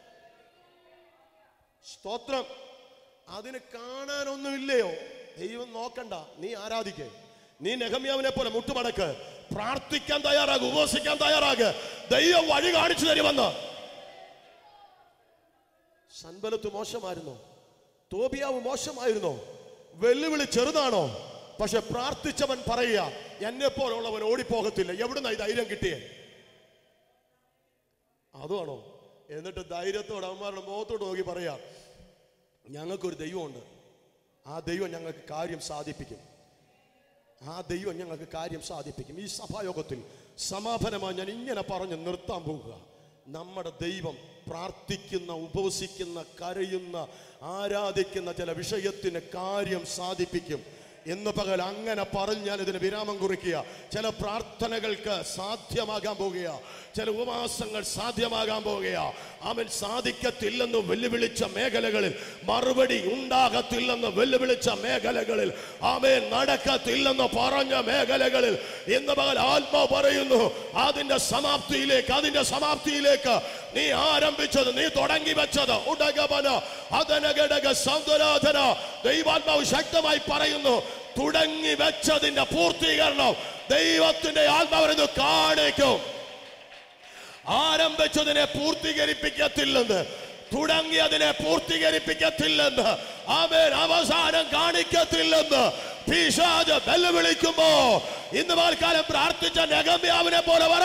സ്തോത്രം അതിന് കാണാനൊന്നുമില്ലയോ ദൈവം നോക്കണ്ട നീ ആരാധിക്കേ നീ നെഹമ്യാവിനെ പോലെ മുട്ടുമടക്ക് പ്രാർത്ഥിക്കാൻ തയ്യാറാകു ഉപവസിക്കാൻ തയ്യാറാക് ദൈവം വഴി കാണിച്ചു തരുമെന്ന് സൻബലത്ത് മോശമായിരുന്നോ തോബിയാവ് മോശമായിരുന്നോ വെല്ലുവിളി ചെറുതാണോ പക്ഷെ പ്രാർത്ഥിച്ചവൻ പറയുക എന്നെ പോലുള്ളവൻ ഓടിപ്പോകത്തില്ല എവിടുന്ന ഈ ധൈര്യം കിട്ടിയേ അതുമാണോ എന്നിട്ട് ധൈര്യത്തോടെ അവന്മാരുടെ മുഖത്തോട്ട് നോക്കി പറയാ ഞങ്ങൾക്കൊരു ദൈവമുണ്ട് ആ ദൈവം ഞങ്ങൾക്ക് കാര്യം സാധിപ്പിക്കും ആ ദൈവം ഞങ്ങൾക്ക് കാര്യം സാധിപ്പിക്കും ഈ സഭായോഗത്തിൽ സമാപനമായി ഞാൻ ഇങ്ങനെ പറഞ്ഞ് നിർത്താൻ പോകുക നമ്മുടെ ദൈവം പ്രാർത്ഥിക്കുന്ന ഉപവസിക്കുന്ന കരയുന്ന ആരാധിക്കുന്ന ചില വിഷയത്തിന് കാര്യം സാധിപ്പിക്കും എന്ന് പകൽ അങ്ങനെ പറഞ്ഞ് ഞാൻ ഇതിന് വിരാമം കുറിക്കുക ചില പ്രാർത്ഥനകൾക്ക് സാധ്യമാകാൻ പോകുക ചില ഉപവാസങ്ങൾ സാധ്യമാകാൻ പോകുക അവൻ സാധിക്കത്തില്ലെന്ന് വെല്ലുവിളിച്ച മേഖലകളിൽ മറുപടി ഉണ്ടാകത്തില്ലെന്ന് വെല്ലുവിളിച്ച മേഖലകളിൽ അവൻ നടക്കത്തില്ലെന്ന് പറഞ്ഞ മേഖലകളിൽ ഇന്ന് പകൽ ആത്മാവ് പറയുന്നു അതിന്റെ സമാപ്തിയിലേക്ക് അതിന്റെ സമാപ്തിയിലേക്ക് നീ ആരംഭിച്ചത് നീ തുടങ്ങി വെച്ചത് ഉടകവന അതനഘടക സൗന്ദരാധന ദൈവാത്മാവ് ശക്തമായി പറയുന്നു തുടങ്ങി വെച്ചതിന്റെ പൂർത്തീകരണം ദൈവത്തിന്റെ ആത്മാവിനെ കാണിക്കും ആരംഭിച്ചതിനെ പൂർത്തീകരിപ്പിക്കത്തില്ലെന്ന് തുടങ്ങിയതിനെ പൂർത്തീകരിപ്പിക്കത്തില്ലെന്ന് അവൻ അവസാനം കാണിക്കത്തില്ലെന്ന് പിശാജ് വെല്ലുവിളിക്കുമ്പോ ഇന്ന് വാൽക്കാലം പ്രാർത്ഥിച്ച നെഗമ്യാവിനെ പോലെ പറ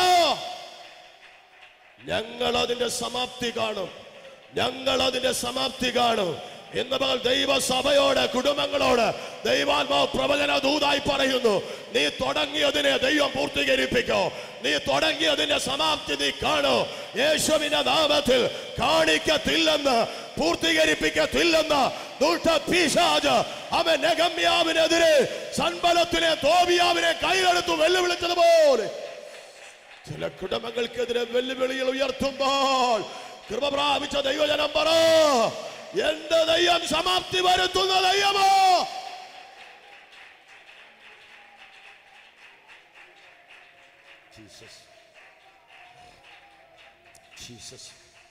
ഞങ്ങൾ അതിന്റെ സമാപ്തി കാണും ഞങ്ങൾ അതിന്റെ സമാപ്തി കാണും ഇന്ന് പകൽ ദൈവസഭയോട് കുടുംബങ്ങളോട് ദൈവാത്മാവ് പ്രവചന ദൂതായി പറയുന്നു നീ തുടങ്ങിയതിനെ ദൈവം പൂർത്തീകരിപ്പിക്കോ നീ തുടങ്ങിയതിന്റെ സമാപ്തി നീ കാണോ യേശുവിന്റെ നാമത്തിൽ കാണിക്കത്തില്ലെന്ന് പൂർത്തീകരിപ്പിക്കത്തില്ലെന്ന് ദുഷ്ട പിശാജ് അവൻ നെഗമ്യാവിനെതിരെ സൻബലത്തിനെ തോബിയാവിനെ കൈയെടുത്തു വെല്ലുവിളിച്ചതുപോലെ ചില കുടുംബങ്ങൾക്കെതിരെ വെല്ലുവിളികൾ ഉയർത്തുമ്പോൾ കൃപ പ്രാപിച്ച ദൈവജനം പറ എന്റെ ദൈവം സമാപ്തി വരുത്തുന്ന ദൈവമോ ജീസസ് ജീസസ്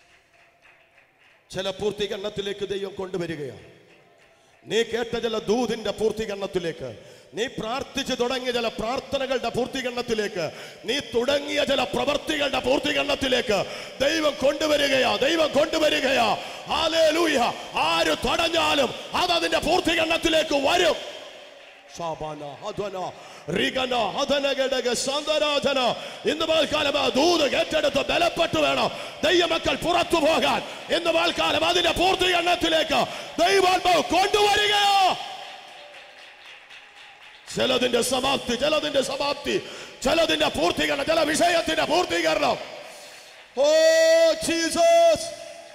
ചില പൂർത്തീകരണത്തിലേക്ക് ദൈവം കൊണ്ടുവരികയാണ് നീ കേട്ട ചില ദൂതിന്റെ പൂർത്തീകരണത്തിലേക്ക് നീ പ്രാർത്ഥിച്ചു തുടങ്ങിയ ചില പ്രാർത്ഥനകളുടെ പൂർത്തീകരണത്തിലേക്ക് നീ തുടങ്ങിയ ചില പ്രവർത്തികളുടെ പൂർത്തീകരണത്തിലേക്ക് ദൈവം കൊണ്ടുവരികയാ ദൈവം കൊണ്ടുവരികയാ ഹാലേലൂയ ആര് തടഞ്ഞാലും അത് അതിന്റെ പൂർത്തീകരണത്തിലേക്ക് വരും ശാബാന, ഹദ്വന, റിഗന, ഹദനഗഡഗ, സന്തരാധന. ഇന്ന് പകൽക്കാലം ആ ദൂത് ഏറ്റെടുത്ത് ബലപ്പെട്ടു വേണം ദൈവമക്കൾ പുറത്തു പോകാൻ ഇന്ന് പകൽക്കാലം അതിന്റെ പൂർത്തീകരണത്തിലേക്ക് ദൈവാത്മാവ് കൊണ്ടുവരികയോ ചിലതിന്റെ സമാപ്തി ചിലതിന്റെ സമാപ്തി ചിലതിന്റെ പൂർത്തീകരണം ചില വിഷയത്തിന്റെ പൂർത്തീകരണം ഓ ജീസസ്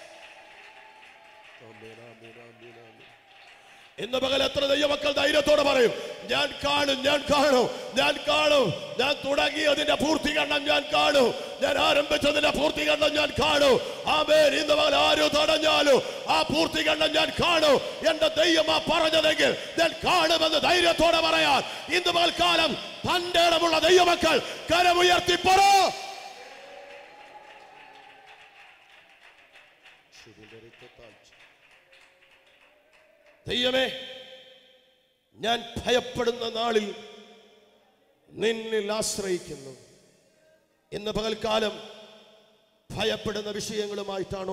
ഇന്ന് പകൽ എത്ര ദൈവമക്കൾ ധൈര്യത്തോടെ പറയും ഞാൻ കാണും ഞാൻ കാണും ഞാൻ കാണും ഞാൻ തുടങ്ങിയതിന്റെ പൂർത്തീകരണം ഞാൻ കാണും ഞാൻ ആരംഭിച്ചതിന്റെ പൂർത്തീകരണം ഞാൻ കാണും ആമേൻ ഇന്ന് പകൽ ആരും തടഞ്ഞാലും ആ പൂർത്തീകരണം ഞാൻ കാണും എന്റെ ദൈവം ആ പറഞ്ഞതെങ്കിൽ ഞാൻ കാണുമെന്ന് ധൈര്യത്തോടെ പറയാൻ ഇന്ന് പകൽക്കാലം തന്റെ ഇടമുള്ള ദൈവമക്കൾ കരമുയർത്തി പറ ദൈവമേ ഞാൻ ഭയപ്പെടുന്ന നാളിൽ നിന്നിൽ ആശ്രയിക്കുന്നു ഇന്ന് പകൽക്കാലം ഭയപ്പെടുന്ന വിഷയങ്ങളുമായിട്ടാണോ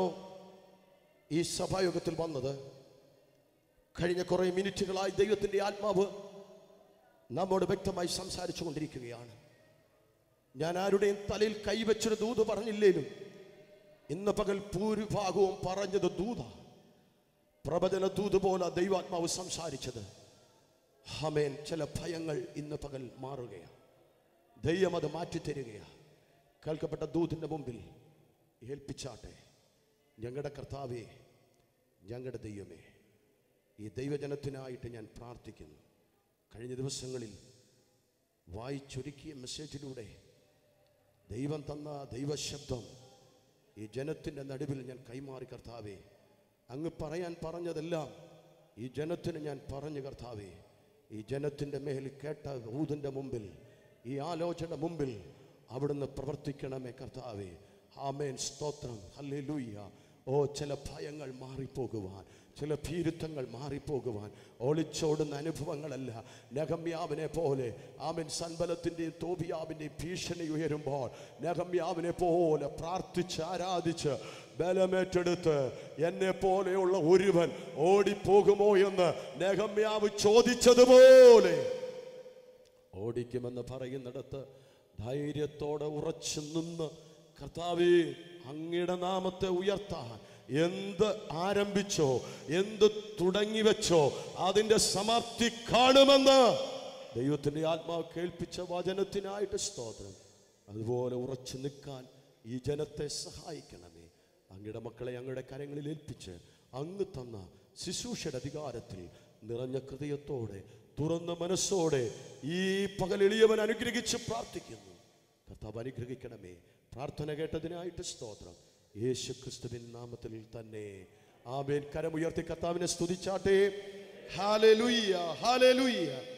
ഈ സഭായോഗത്തിൽ വന്നത് കഴിഞ്ഞ കുറെ മിനിറ്റുകളായി ദൈവത്തിന്റെ ആത്മാവ് നമ്മോട് വ്യക്തമായി സംസാരിച്ചു കൊണ്ടിരിക്കുകയാണ് ഞാൻ ആരുടെയും തലയിൽ കൈവച്ചൊരു ദൂത് പറഞ്ഞില്ലേലും ഇന്ന് പകൽ ഭൂരിഭാഗവും പറഞ്ഞത് ദൂത പ്രവചന ദൂത് പോലെ ദൈവാത്മാവ് സംസാരിച്ചത് ഹമേൻ ചില ഭയങ്ങൾ ഇന്ന് പകൽ മാറുകയാണ് ദൈവം അത് മാറ്റിത്തരികയാണ് കേൾക്കപ്പെട്ട ദൂതിൻ്റെ മുമ്പിൽ ഏൽപ്പിച്ചാട്ടെ ഞങ്ങളുടെ കർത്താവേ ഞങ്ങളുടെ ദൈവമേ ഈ ദൈവജനത്തിനായിട്ട് ഞാൻ പ്രാർത്ഥിക്കുന്നു കഴിഞ്ഞ ദിവസങ്ങളിൽ വായിച്ചൊരുക്കിയ മെസ്സേജിലൂടെ ദൈവം തന്ന ദൈവശബ്ദം ഈ ജനത്തിൻ്റെ നടുവിൽ ഞാൻ കൈമാറി കർത്താവേ അങ്ങ് പറയാൻ പറഞ്ഞതെല്ലാം ഈ ജനത്തിന് ഞാൻ പറഞ്ഞു കർത്താവേ ഈ ജനത്തിൻ്റെ മേൽ കേട്ട ഊതിൻ്റെ മുമ്പിൽ ഈ ആലോചന മുമ്പിൽ അവിടുന്ന് പ്രവർത്തിക്കണമേ കർത്താവേ ആമേൻ സ്തോത്രം ഹല്ലേലൂയ്യ ഓ ചില ഭയങ്ങൾ മാറിപ്പോകുവാൻ ചില ഭീരുത്വങ്ങൾ മാറിപ്പോകുവാൻ ഒളിച്ചോടുന്ന അനുഭവങ്ങളല്ല നഗമ്യാവിനെ പോലെ ആമൻ സൻബലത്തിൻ്റെയും തോബിയാവിൻ്റെയും ഭീഷണി ഉയരുമ്പോൾ നഗമ്യാവിനെ പോലെ പ്രാർത്ഥിച്ച് ആരാധിച്ച് ബലമേറ്റെടുത്ത് എന്നെ പോലെയുള്ള ഒരുവൻ ഓടിപ്പോകുമോ എന്ന് നഗമ്യാവ് ചോദിച്ചതുപോലെ ഓടിക്കുമെന്ന് പറയുന്നിടത്ത് ധൈര്യത്തോടെ ഉറച്ചു നിന്ന് കർത്താവേ അങ്ങയുടെ നാമത്തെ ഉയർത്താൻ എന്ത് ആരംഭിച്ചോ എന്ത് തുടങ്ങി വെച്ചോ അതിന്റെ സമാപ്തി കാണുമെന്ന് ദൈവത്തിന്റെ ആത്മാവ് കേൾപ്പിച്ച വചനത്തിനായിട്ട് സ്തോത്രം അതുപോലെ ഉറച്ചു നിൽക്കാൻ ഈ ജനത്തെ സഹായിക്കണമേ അങ്ങയുടെ മക്കളെ അങ്ങയുടെ കരങ്ങളിൽ ഏൽപ്പിച്ച് അങ്ങ് തന്ന ശുശ്രൂഷയുടെ അധികാരത്തിൽ നിറഞ്ഞ ഹൃദയത്തോടെ തുറന്ന മനസ്സോടെ ഈ പകൽ എളിയവൻ അനുഗ്രഹിച്ച് പ്രാർത്ഥിക്കുന്നു കർത്താവ് അനുഗ്രഹിക്കണമേ പ്രാർത്ഥന കേട്ടതിനായിട്ട് സ്തോത്രം യേശു ക്രിസ്തുവിൻ നാമത്തിൽ തന്നെ ആമേൻ കരമുയർത്തി കർത്താവിനെ സ്തുതിച്ചാട്ടെ ഹാലലുയ്യ ഹാലലുയ്യ